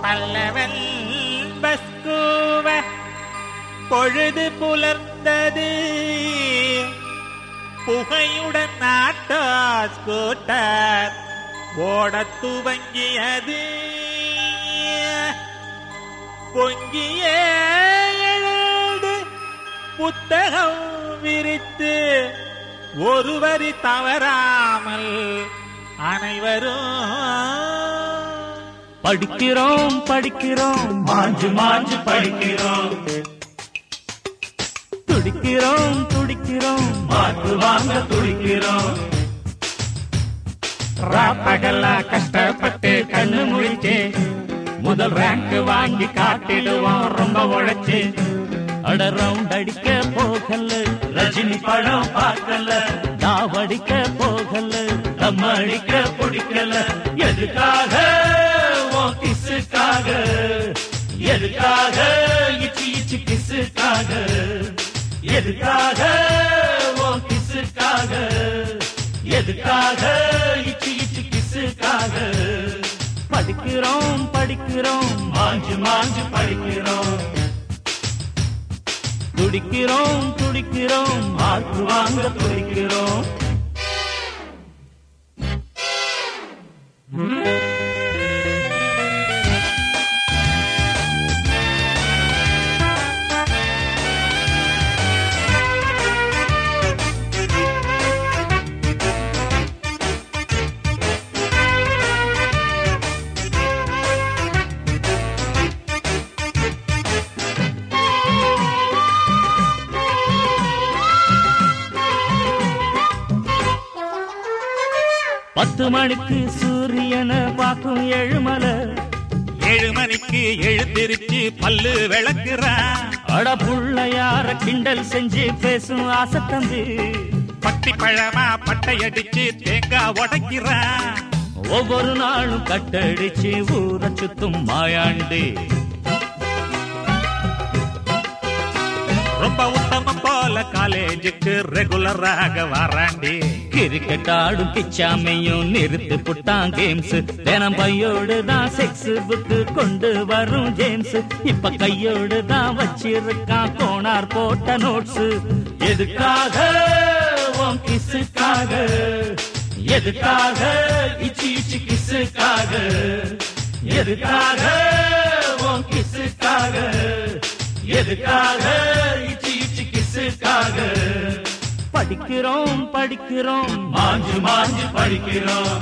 பல்லவன் பஸ்கூவ பொழுது புலர்ந்தது புகையுடன் நாட்டா ஸ்கூட்டர் ஓடத் துவங்கியது பொங்கிய எழுந்து புத்தகம் விரித்து ஒரு வரி தவறாமல் அனைவரும் படிக்கிறோம் படிக்கிறோம் மாஞ்சு மாஞ்சு படிக்கிறோம் துடிக்கிறோம் துடிக்கிறோம் மாற்று வாங்க துடிக்கிறோம் ராப்பகலா கஷ்டப்பட்டு கண்ணு முழிச்சு முதல் ரேங்க் வாங்கி காட்டிடுவோம் ரொம்ப உழைச்சு அட ரவுண்ட் அடிக்க போகல ரஜினி படம் பார்க்கல தாவடிக்க போகல நம்ம அடிக்க பிடிக்கல எதுக்காக உன் கிசுக்காக எதுக்காக இச்சி இச்சி கிசுக்காக எதுக்காக உன் கிசுக்காக எதுக்காக இச்சி இச்சி கிசுக்காக படிக்கிறோம் படிக்கிறோம் மாஞ்சு மாஞ்சு படிக்கிறோம் துடிக்கிறோம் துடிக்கிறோம் மாற்று வாங்க துடிக்கிறோம் பத்து மணிக்கு சூரியனை பார்க்கும் எழுமலை ஏழு மணிக்கு எழுந்திருச்சு பல்லு விளக்குறான் அட புள்ளையார கிண்டல் செஞ்சு பேசும் ஆசை தம்பி பட்டி பழமா பட்டையடிச்சு தேங்காய் உடைக்கிறான் ஒவ்வொரு நாளும் கட்டடிச்சு ஊரை சுத்தும் மாயாண்டி ரொம்ப உத்தமம் போல காலேஜுக்கு ரெகுலராக வராண்டி கிரிக்கெட் ஆடும் பிச்சாமையும் நிறுத்து புட்டான் கேம்ஸ் தினம் பையோடு தான் செக்ஸ் புக்கு கொண்டு வரும் ஜேம்ஸ் இப்ப கையோடு தான் வச்சிருக்கான் கோனார் போட்ட நோட்ஸ் எதுக்காக உன் கிசுக்காக எதுக்காக இச்சி இச்சி கிசுக்காக எதுக்காக உன் கிசுக்காக எதுக்காக இச்சி இச்சி கிசுக்காக படிக்கிறோம் படிக்கிறோம் மாஞ்சு மாஞ்சு படிக்கிறோம்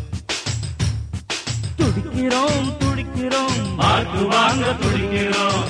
துடிக்கிறோம் துடிக்கிறோம் மார்க்கு வாங்க துடிக்கிறோம்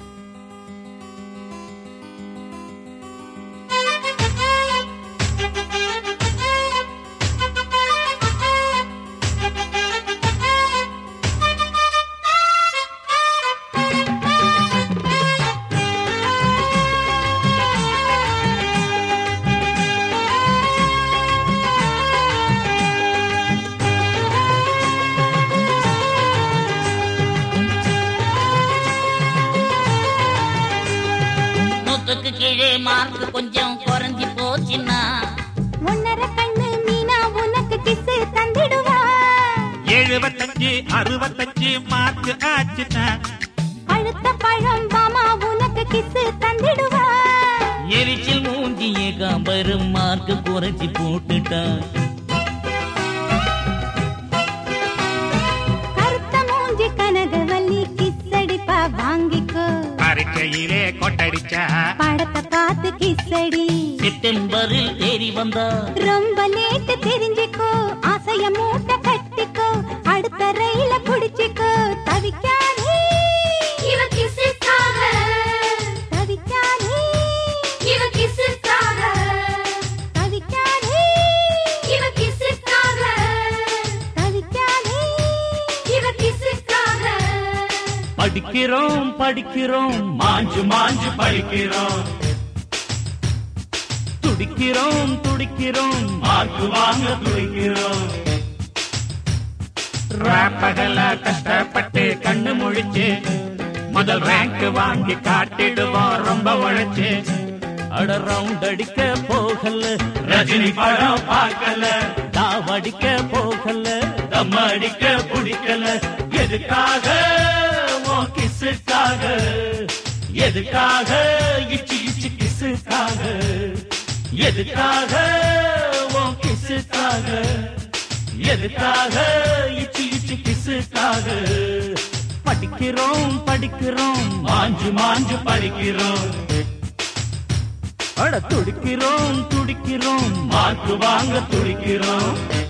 நூத்துக்கு கீழே மார்க் கொஞ்சம் குறைஞ்சி போச்சுன்னா ஒன்னரை கண்ணு மீனா உனக்கு கிசு தந்திடுவா எழுபத்தஞ்சு அறுபத்தஞ்சு மார்க் ஆச்சுன்னா பழுத்த பழம் பாமா உனக்கு கிசு தந்திடுவா எரிச்சல் மூஞ்சிய காம்பரும் மார்க்கு குறைச்சி போட்டுட்டான் கருத்த மூஞ்சி கனகவல்லி கிஸ் அடிப்பா வாங்கிக்கோ பரீட்சையிலே கொட்டடிச்சா படத்தை பார்த்து கிஸ் அடி செப்டம்பரில் ஏறி வந்தா ரொம்ப லேட்டு தெரிஞ்சுக்கோ ஆசைய மூட்டை கட்டிக்கோ அடுத்த ரயில புடிச்சுக்கோ தவிக்காதே இவ கிசுக்காக தவிக்காதே இவ கிசுக்காக தவிக்காதே இவ கிசுக்காக தவிக்காதே இவ கிசுக்காக படிக்கிறோம் படிக்கிறோம் மாஞ்சு மாஞ்சு படிக்கிறோம் துடிக்கிறோம் துடிக்கிறோம் மார்க்கு வாங்க துடிக்கிறோம் ராப்பகல கஷ்டப்பட்டு கண்ணு முழிச்சு முதல் ரேங்க் வாங்கி காட்டிடுவோம் ரொம்ப உழைச்சு அட ரவுண்ட் அடிக்க போகல ரஜினி படம் பார்க்கல தாவடிக்க போகல தம் அடிக்க பிடிக்கல எதுக்காக கிசுக்காக எதுக்காக இச்சு இச்சு கிசுக்காக எதுக்காக உன் கிசுக்காக எதுக்காக இச்சு இச்சு கிசுக்காக படிக்கிறோம் படிக்கிறோம் மாஞ்சு மாஞ்சு படிக்கிறோம் அட துடிக்கிறோம் துடிக்கிறோம் மார்க்கு வாங்க துடிக்கிறோம்